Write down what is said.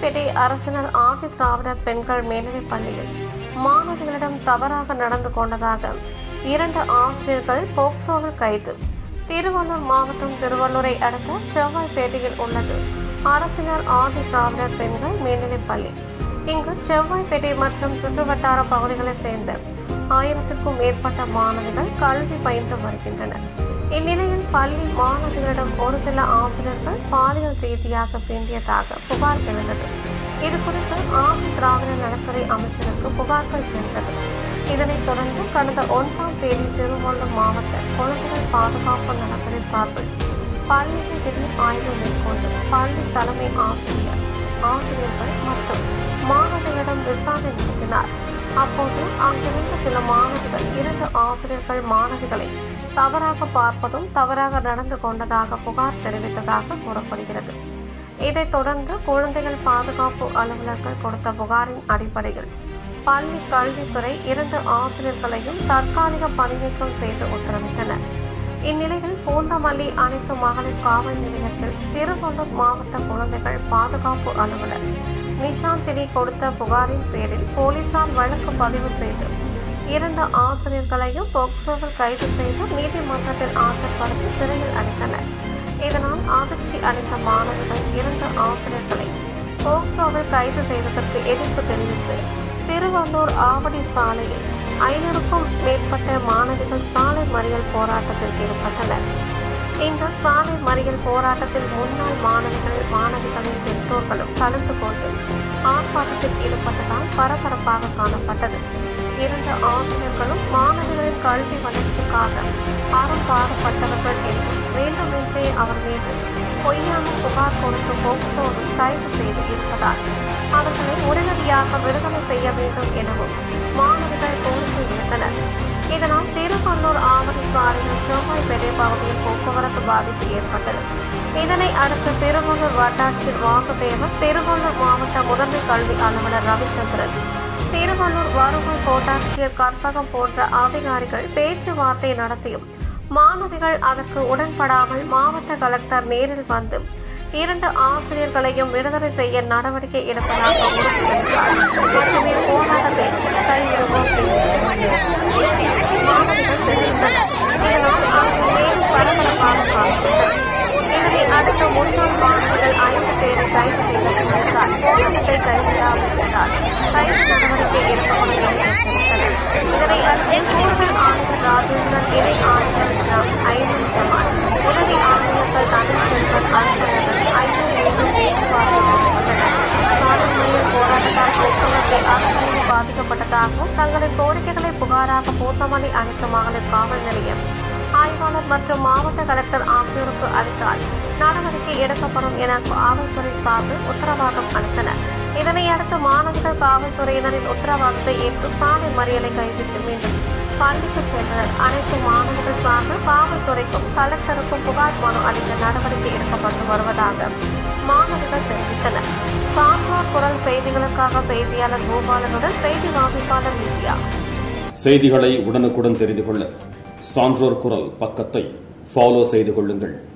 செவ்வாய்ப்பேட்டை அரசினர் ஆதி திராவிடர் பெண்கள் மேல்நிலைப் பள்ளியில் மாணவிகளிடம் தவறாக நடந்து கொண்டதாக இரண்டு ஆசிரியர்கள் போக்சோவில் கைது திருவள்ளூர் மாவட்டம் திருவள்ளூரை அடுத்த செவ்வாய்ப்பேட்டையில் உள்ளது அரசினர் ஆதி திராவிடர் பெண்கள் மேல்நிலைப் பள்ளி இங்கு செவ்வாய்ப்பேட்டை மற்றும் சுற்றுவட்டார பகுதிகளைச் சேர்ந்த ஆயிரத்துக்கும் மேற்பட்ட மாணவிகள் கல்வி பயின்று வருகின்றனர் இந்நிலையில் பள்ளி மாணவிகளிடம் ஒரு சில ஆசிரியர்கள் பாலியல் ரீதியாக சீண்டியதாக புகார் எழுந்தது இது குறித்து ஆதி திராவிட நலத்துறை அமைச்சருக்கு புகார்கள் சென்றது இதனைத் தொடர்ந்து கடந்த ஒன்றாம் தேதி திருவள்ளூர் மாவட்ட குழந்தைகள் பாதுகாப்பு நலத்துறை சார்பில் பள்ளியில் திடீர் ஆய்வு மேற்கொண்டு பள்ளி தலைமை ஆசிரியர் ஆசிரியர்கள் மற்றும் மாணவர்களிடம் விசாரணை நடத்தினார் அப்போது அங்கிருந்த சில மாணவிகள் இரண்டு ஆசிரியர்கள் மாணவிகளை தவறாக பார்ப்பதும் தவறாக நடந்து கொண்டதாக புகார் தெரிவித்ததாக கூறப்படுகிறது இதைத் தொடர்ந்து குழந்தைகள் பாதுகாப்பு அலுவலர்கள் கொடுத்த புகாரின் அடிப்படையில் பள்ளி கல்வித்துறை இரண்டு ஆசிரியர்களையும் தற்காலிக பணிநீக்கம் செய்து உத்தரவிட்டனர் இந்நிலையில் பூந்தமல்லி அனைத்து மகளிர் காவல் நிலையத்தில் திருவள்ளூர் மாவட்ட குழந்தைகள் பாதுகாப்பு அலுவலர் நிஷாந்தினி கொடுத்த புகாரின் பேரில் போலீசார் வழக்கு பதிவு செய்து இரண்டு ஆசிரியர்களையும் போக்சோவில் கைது செய்து நீதிமன்றத்தில் ஆஜர்படுத்தி சிறையில் அடைத்தனர் இதனால் அதிர்ச்சி அடைந்த மாணவிகள் இரண்டு ஆசிரியர்களை போக்சோவில் கைது செய்ததற்கு எதிர்ப்பு தெரிவித்து திருவள்ளூர் ஆவடி சாலையில் ஐநூறுக்கும் மேற்பட்ட மாணவிகள் சாலை மறியல் போராட்டத்தில் ஈடுபட்டனர் இந்த சாலை மறியல் போராட்டத்தில் முன்னாள் மாணவிகள் மாணவிகளின் பெற்றோர்களும் கலந்து கொண்டு ஆர்ப்பாட்டத்தில் ஈடுபட்டதால் பரபரப்பாக காணப்பட்டது இரண்டு ஆசிரியர்களும் மாணவிகளின் கல்வி வளர்ச்சிக்காக அறம் பாடுபட்டவர்கள் என்றும் வேண்டுமென்றே அவர் மீது பொய்யான புகார் கொடுத்து போக்சோவில் கைது செய்து இருப்பதால் அவர்களை உடனடியாக விடுதலை செய்ய வேண்டும் எனவும் மாணவிகள் கோரிக்கை விடுத்தனர் இதனால் திருவள்ளூர் ஆவடி சாலையில் செவ்வாய்ப்பேட்டை பகுதியில் போக்குவரத்து பாதிப்பு ஏற்பட்டது இதனை அடுத்து திருவள்ளூர் வட்டாட்சியர் வாசுதேவன் திருவள்ளூர் மாவட்ட முதன்மை கல்வி அலுவலர் ரவிச்சந்திரன் திருவள்ளூர் வருவாய் கோட்டாட்சியர் கற்பகம் போன்ற அதிகாரிகள் பேச்சுவார்த்தை நடத்தியும் மாணவிகள் அதற்கு உடன்படாமல் மாவட்ட கலெக்டர் நேரில் வந்து இரண்டு ஆசிரியர்களையும் விடுதலை செய்ய நடவடிக்கை எடுப்பதாக உறுதியளித்தார் மட்டுமே போராட்டத்தை கைவிடுவோம் மாணவிகள் தெரிவித்தனர் இதனால் அங்கு மேலும் பரபரப்பாக காணப்பட்டது இதனை அடுத்து முன்னாள் மாணவர்கள் ஐந்து பேரை கைது செய்ததால் போராட்டத்தை கைவிடாமல் இருந்தால் கைது நடவடிக்கை எடுக்கப்படும் என எச்சரித்தனர் இதனை அடுத்து கூடுதல் ஆணையர் ராஜேந்திரன் இணை ஆணையர் ராம் ஐநூறு ஜமான் உதவி ஆணையர்கள் தமிழ்ச்செல்வன் அன்பழகன் ஐநூறு மீண்டும் பேச்சுவார்த்தை நடத்தப்பட்டனர் சாலை மறியல் போராட்டத்தால் போக்குவரத்தை அதிகளவில் பாதிக்கப்பட்டதாகவும் தங்களின் கோரிக்கைகளை புகாராக பூத்தமல்லி அனைத்து மகளிர் காவல் நிலையம் ஆய்வாளர் மற்றும் மாவட்ட கலெக்டர் ஆகியோருக்கு அளித்தால் நடவடிக்கை எடுக்கப்படும் என காவல்துறை சார்பில் உத்தரவாதம் அளித்தனர் இதனையடுத்து மாணவிகள் காவல்துறையினரின் உத்தரவாதத்தை ஏற்று சாலை மறியலை கைவிட்டு மீண்டும் பள்ளிக்கு சென்றனர் அனைத்து மாணவர்கள் சார்பில் காவல்துறைக்கும் கலெக்டருக்கும் புகார் மனு அளிக்க நடவடிக்கை எடுக்கப்பட்டு வருவதாக மாணவிகள் தெரிவித்தனர் சான்றோர் குரல் செய்திகளுக்காக செய்தியாளர் கோபாலனுடன் செய்தி வாசிப்பாளர் வித்யா செய்திகளை உடனுக்குடன் தெரிந்து கொள்ள சான்றோர் குரல் பக்கத்தை ஃபாலோ செய்து கொள்ளுங்கள்